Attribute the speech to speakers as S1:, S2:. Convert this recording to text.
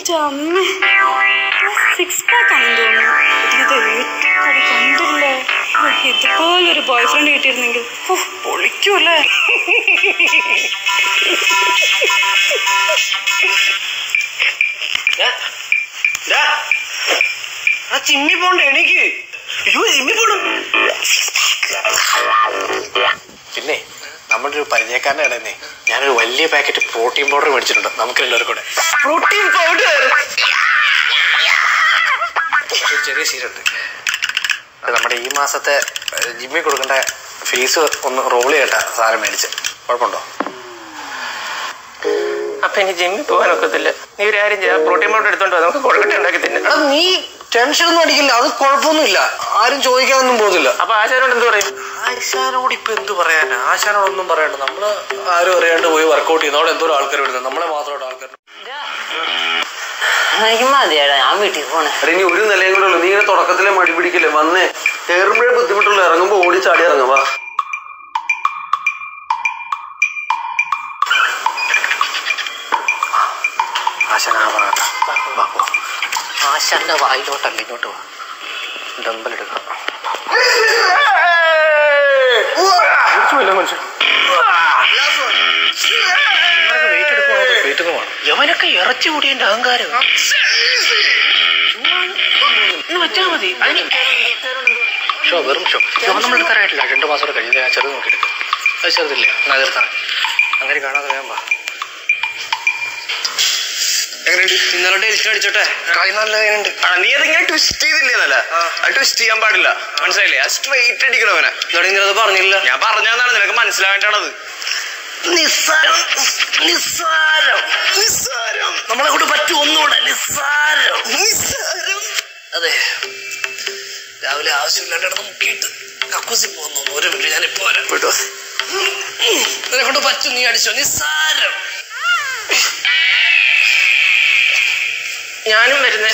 S1: എൻ്റെ അമ്മ six pack ആണെന്ന് തോന്നുന്നു ഇത് ഏറ്റവും കണ്ടില്ലേ ഓ, ഇതുപോലൊരു ബോയ് ഫ്രണ്ട് കിട്ടിയിരുന്നെങ്കിൽ ഓ പൊളിക്കൂല്ലേ
S2: ആ ചിമ്മി പോണ്ട എണീക്ക് അയ്യോ ചിമ്മി പോണം പിന്നെ നമ്മുടെ ഒരു പരിചയക്കാരൻ്റെ ഇടന്നേ ഞാനൊരു വലിയ പാക്കറ്റ് പ്രോട്ടീൻ പൗഡർ മേടിച്ചിട്ടുണ്ട് നമുക്ക് എല്ലാവർക്കും കൂടെ പ്രോട്ടീൻ പൗഡർ ചെറിയ സീരുണ്ട് അത് നമ്മുടെ ഈ മാസത്തെ ഏഹ്, ജിമ്മിൽ കൊടുക്കേണ്ട ഫീസ് ഒന്ന് റോൾ ചെയ്യട്ട സാധനം മേടിച്ച് കുഴപ്പമുണ്ടോ
S3: അപ്പൊ ഇനി ജിമ്മിൽ പോകാനൊക്കത്തില്ല നീ ഒരു കാര്യം ചെയ്യാം പ്രോട്ടീൻ പൗഡർ എടുത്തോണ്ട് വാ, നമുക്ക് കൊഴുക്കട്ട ഉണ്ടാക്കി തിന്നെ
S2: എടാ നീ ടെൻഷൻ ഒന്നും അടിക്കില്ല അത് കുഴപ്പമൊന്നുമില്ല ആരും ചോദിക്കാനൊന്നും പോകുന്നില്ല
S3: അപ്പൊ ആശാനോട് എന്ത് പറയും
S2: ആശാനോട് ഇപ്പൊ എന്ത് പറയാനാ ആശാനോടൊന്നും പറയണ്ട നമ്മള് ആരും അറിയാണ്ട് പോയി വർക്കൗട്ട് ചെയ്യുന്ന അവിടെ എന്തോ ആൾക്കാർ വിടുന്നത് നമ്മളെ മാത്രമായിട്ട് ആൾക്കാർ
S4: എനിക്ക് മതിയാടാ ഞാൻ വീട്ടിൽ പോണേ
S5: എടാ, ഇനി ഒരു നിലയും കൂടെ ഉള്ളു നീ ഇങ്ങനെ തുടക്കത്തിലെ മടി പിടിക്കില്ലേ വന്നേ കയറുമ്പോഴേ ബുദ്ധിമുട്ടുള്ളൂ ഇറങ്ങുമ്പോ ഓടി ചാടി ഇറങ്ങാം വാ
S2: ആശാന ആ ഭാഗത്ത വാ പോ ആശാന്റെ വായിലോട്ടല്ല ഇങ്ങോട്ട് വാ ഡമ്പൽ എടുക്കാം
S3: മനുഷ്യൻ
S2: വെയിറ്റ് എടുക്കുവാണോ വെയിറ്റ് ഒന്ന് വേണം യവനൊക്കെ ഇറച്ചി കൂടിയതിന്റെ അഹങ്കാരം
S3: ഒന്ന് വെച്ചാ മതി അതിന്
S2: ഷോ വെറും ഷോ ഷോ നമ്മൾ എടുക്കാറായിട്ടില്ല രണ്ടു മാസം കൂടെ കഴിഞ്ഞ് ഞാൻ ചെറുത് നോക്കിയെടുക്കും അത് ചെറുതില്ല എന്നാ തീർത്താണ് അങ്ങനെ കാണാതെ വേഗം വാ
S5: ഇന്നലെ ടെലിഷൻ അടിച്ചോട്ടെ
S2: കൈ നല്ല വേനുണ്ട്
S5: നീ അതിങ്ങനെ ട്വിസ്റ്റ് ചെയ്തില്ലേ നല്ല അത് ട്വിസ്റ്റ് ചെയ്യാൻ പാടില്ല മനസ്സിലായില്ലേ ആ സ്ട്രെയിറ്റ് അടിക്കണം അവനെ
S2: എന്നോട് ഇങ്ങനെ അത് പറഞ്ഞില്ല
S5: ഞാൻ പറഞ്ഞതാണ് നിനക്ക് മനസ്സിലാവേണ്ടത്
S2: നിസ്സാരം നിസ്സാരം നിസ്സാരം നമ്മളെ കൊണ്ട് പറ്റും ഒന്നുകൂടെ നിസ്സാരം നിസ്സാരം അതെ രാവിലെ ആവശ്യമില്ലാണ്ട് മുക്കിയിട്ട് കക്കൂസി പോകുന്നു ഒരു മിനിറ്റ് ഞാൻ ഇപ്പൊ വരാം വിട്ടോ നിന്നെ കൊണ്ട് പറ്റും നീ അടിച്ചോ നിസ്സാരം
S3: ഞാനും വരുന്നേ